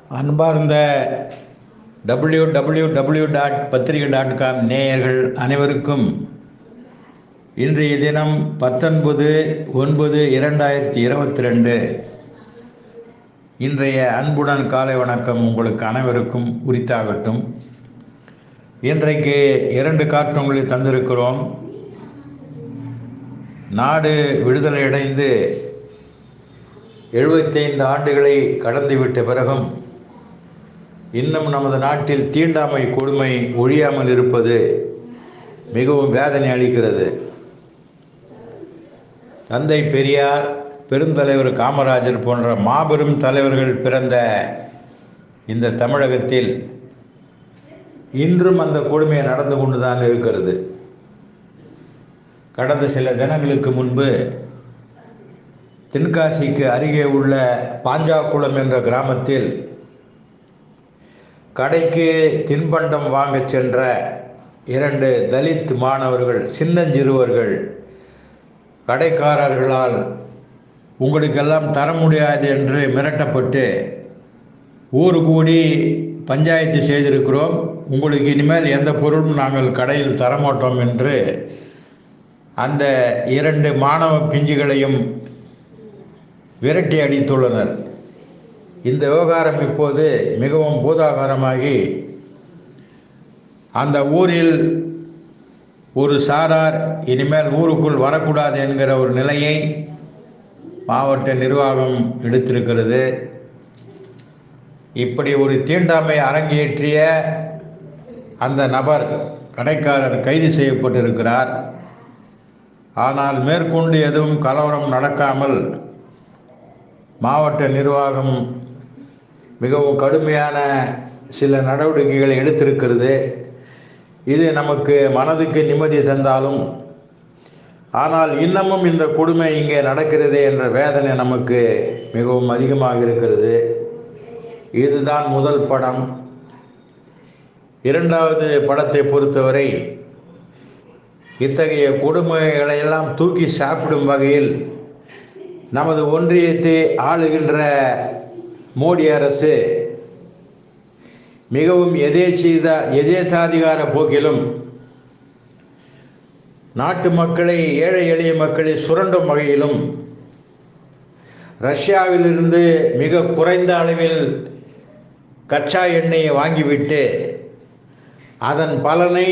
அன்பார்ந்த W W W dot Pathrikai dot com நேயர்கள் அனைவருக்கும் இன்றைய தினம் பத்தொன்பது ஒன்பது இரண்டாயிரத்தி இருபத்தி ரெண்டு இன்றைய அன்புடன் காலை வணக்கம் உங்களுக்கு அனைவருக்கும் உரித்தாகட்டும் இன்றைக்கு இரண்டு கார்ட்டூன்களை தந்திருக்கிறோம் நாடு விடுதலை அடைந்து எழுபத்தைந்து ஆண்டுகளை கடந்துவிட்ட பிறகும் இன்னும் நமது நாட்டில் தீண்டாமை கொடுமை ஒழியாமல் இருப்பது மிகவும் வேதனை அளிக்கிறது தந்தை பெரியார் பெருந்தலைவர் காமராஜர் போன்ற மாபெரும் தலைவர்கள் பிறந்த இந்த தமிழகத்தில் இன்றும் அந்த கொடுமை நடந்து கொண்டுதான் இருக்கிறது கடந்த சில தினங்களுக்கு முன்பு தென்காசிக்கு அருகே உள்ள பாஞ்சாக்குளம் என்ற கிராமத்தில் கடைக்கு தின்பண்டம் வாங்கச் சென்ற இரண்டு தலித் மாணவர்கள் சின்னஞ்சிறுவர்கள் கடைக்காரர்களால் உங்களுக்கெல்லாம் தர முடியாது என்று மிரட்டப்பட்டு ஊர் கூடி பஞ்சாயத்து செய்திருக்கிறோம் உங்களுக்கு இனிமேல் எந்த பொருளும் நாங்கள் கடையில் தரமாட்டோம் என்று அந்த இரண்டு மாணவ பிஞ்சுகளையும் விரட்டி அடித்துள்ளனர் இந்த விவகாரம் இப்போது மிகவும் பூதாகாரமாகி அந்த ஊரில் ஒரு சாரார் இனிமேல் ஊருக்குள் வரக்கூடாது என்கிற ஒரு நிலையை மாவட்ட நிர்வாகம் எடுத்திருக்கிறது இப்படி ஒரு தீண்டாமை அரங்கேற்றிய அந்த நபர் கடைக்காரர் கைது செய்யப்பட்டிருக்கிறார் ஆனால் மேற்கொண்டு எதுவும் கலவரம் நடக்காமல் மாவட்ட நிர்வாகம் மிகவும் கடுமையான சில நடவடிக்கைகளை எடுத்திருக்கிறது இது நமக்கு மனதுக்கு நிம்மதி தந்தாலும் ஆனால் இன்னமும் இந்த கொடுமை இங்கே நடக்கிறது என்ற வேதனை நமக்கு மிகவும் அதிகமாக இருக்கிறது இதுதான் முதல் படம் இரண்டாவது படத்தை பொறுத்தவரை இத்தகைய கொடுமைகளையெல்லாம் தூக்கி சாப்பிடும் வகையில் நமது ஒன்றியத்தை ஆளுகின்ற மோடி அரசு மிகவும் எதேச்சீத எதேச்சாதிகார போக்கிலும் நாட்டு மக்களை ஏழை எளிய மக்களை சுரண்டும் வகையிலும் ரஷ்யாவிலிருந்து மிக குறைந்த அளவில் கச்சா எண்ணெயை வாங்கிவிட்டு அதன் பலனை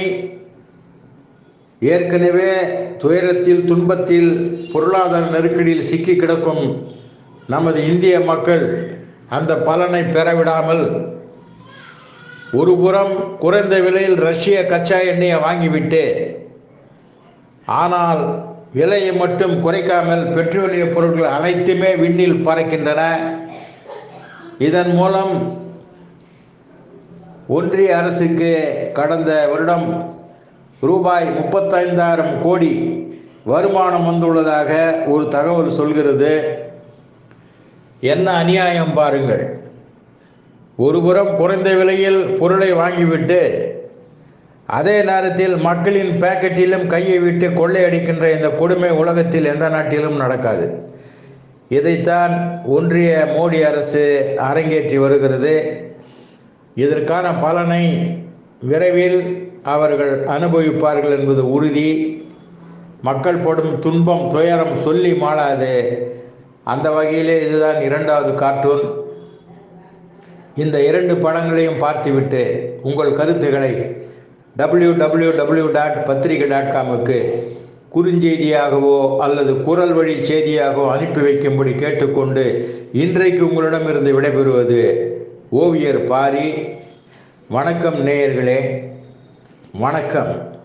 ஏற்கனவே துயரத்தில் துன்பத்தில் பொருளாதார நெருக்கடியில் சிக்கி கிடக்கும் நமது இந்திய மக்கள் அந்த பலனை பெறவிடாமல் ஒரு புறம் குறைந்த விலையில் ரஷ்ய கச்சா எண்ணெயை வாங்கிவிட்டு ஆனால் விலையை மட்டும் குறைக்காமல் பெட்ரோலிய பொருட்கள் அனைத்துமே விண்ணில் பறக்கின்றன இதன் மூலம் ஒன்றிய அரசுக்கு கடந்த வருடம் ரூபாய் முப்பத்தைந்தாயிரம் கோடி வருமானம் வந்துள்ளதாக ஒரு தகவல் சொல்கிறது என்ன அநியாயம் பாருங்கள் ஒருபுறம் குறைந்த விலையில் பொருளை வாங்கிவிட்டு அதே நேரத்தில் மக்களின் பேக்கெட்டிலும் கையை விட்டு கொள்ளையடிக்கின்ற இந்த கொடுமை உலகத்தில் எந்த நாட்டிலும் நடக்காது இதைத்தான் ஒன்றிய மோடி அரசு அரங்கேற்றி வருகிறது இதற்கான பலனை விரைவில் அவர்கள் அனுபவிப்பார்கள் என்பது உறுதி மக்கள் படும் துன்பம் துயரம் சொல்லி மாளாது அந்த வகையிலே இதுதான் இரண்டாவது கார்ட்டூன் இந்த இரண்டு படங்களையும் பார்த்துவிட்டு உங்கள் கருத்துக்களை W W W dot Pathrikai dot காமுக்கு குறுஞ்செய்தியாகவோ அல்லது குரல் வழி செய்தியாகவோ அனுப்பி வைக்கும்படி கேட்டுக்கொண்டு இன்றைக்கு உங்களிடமிருந்து விடைபெறுவது ஓவியர் பாரி வணக்கம் நேயர்களே வணக்கம்